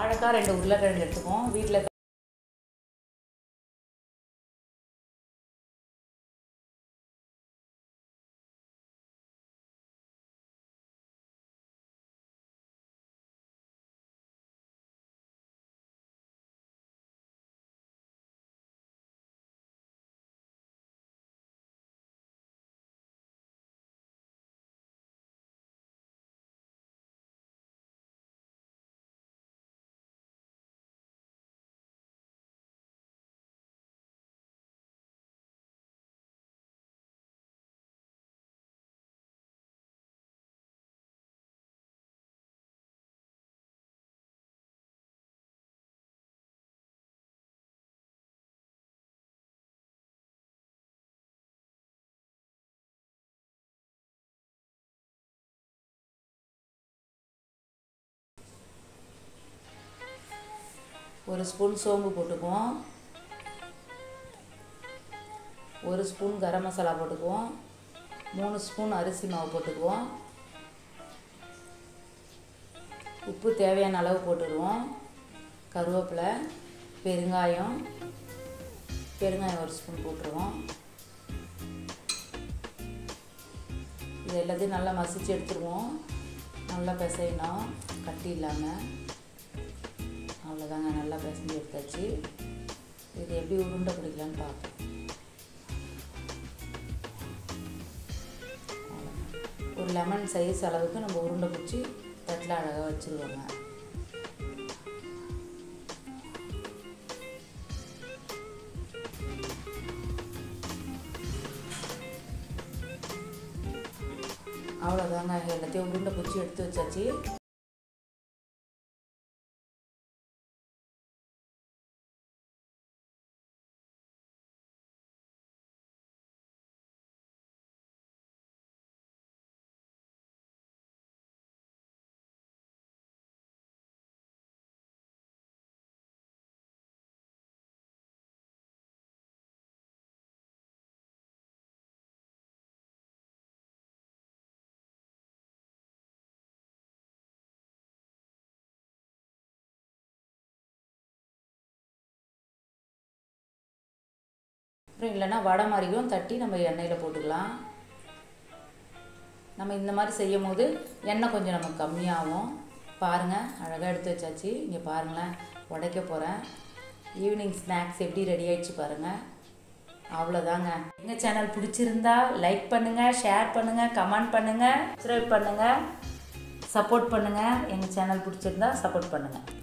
வாழைக்காய் ரெண்டு உருளைக்கிழங்கு எடுத்துக்குவோம் வீட்டில் ஒரு ஸ்பூன் சோம்பு போட்டுக்குவோம் ஒரு ஸ்பூன் கரம் மசாலா போட்டுக்குவோம் மூணு ஸ்பூன் அரிசி மாவு போட்டுக்குவோம் உப்பு தேவையான அளவு போட்டுடுவோம் கருவேப்பிலை பெருங்காயம் பெருங்காயம் ஒரு ஸ்பூன் போட்டுருவோம் இது எல்லாத்தையும் நல்லா மசிச்சு எடுத்துருவோம் நல்லா பிசையணும் கட்டி இல்லாமல் அவ்வளோதாங்க நல்லா பிசைஞ்சு எடுத்தாச்சு இது எப்படி உருண்டை பிடிக்கலான்னு பார்ப்போம் அவ்வளோதான். ஒரு லெமன் சைஸ் அளவுக்கு நம்ம உருண்டை பிடிச்சி தட்டில் அழகாக வச்சுருவோங்க அவ்வளோதாங்க எல்லாத்தையும் உருண்டை பிடிச்சி எடுத்து வச்சாச்சு அப்புறம் இல்லைன்னா வடை மாதிரியும் தட்டி நம்ம எண்ணெயில் போட்டுக்கலாம் நம்ம இந்த மாதிரி செய்யும் போது எண்ணெய் கொஞ்சம் நமக்கு கம்மியாகும் பாருங்கள் அழகாக எடுத்து வச்சாச்சு இங்கே பாருங்களேன் உடைக்க போகிறேன் ஈவினிங் ஸ்நாக்ஸ் எப்படி ரெடி ஆயிடுச்சு பாருங்கள் அவ்வளோதாங்க எங்கள் சேனல் பிடிச்சிருந்தா லைக் பண்ணுங்கள் ஷேர் பண்ணுங்கள் கமெண்ட் பண்ணுங்கள் சப்ஸ்கிரைப் பண்ணுங்கள் சப்போர்ட் பண்ணுங்கள் எங்கள் சேனல் பிடிச்சிருந்தா சப்போர்ட் பண்ணுங்கள்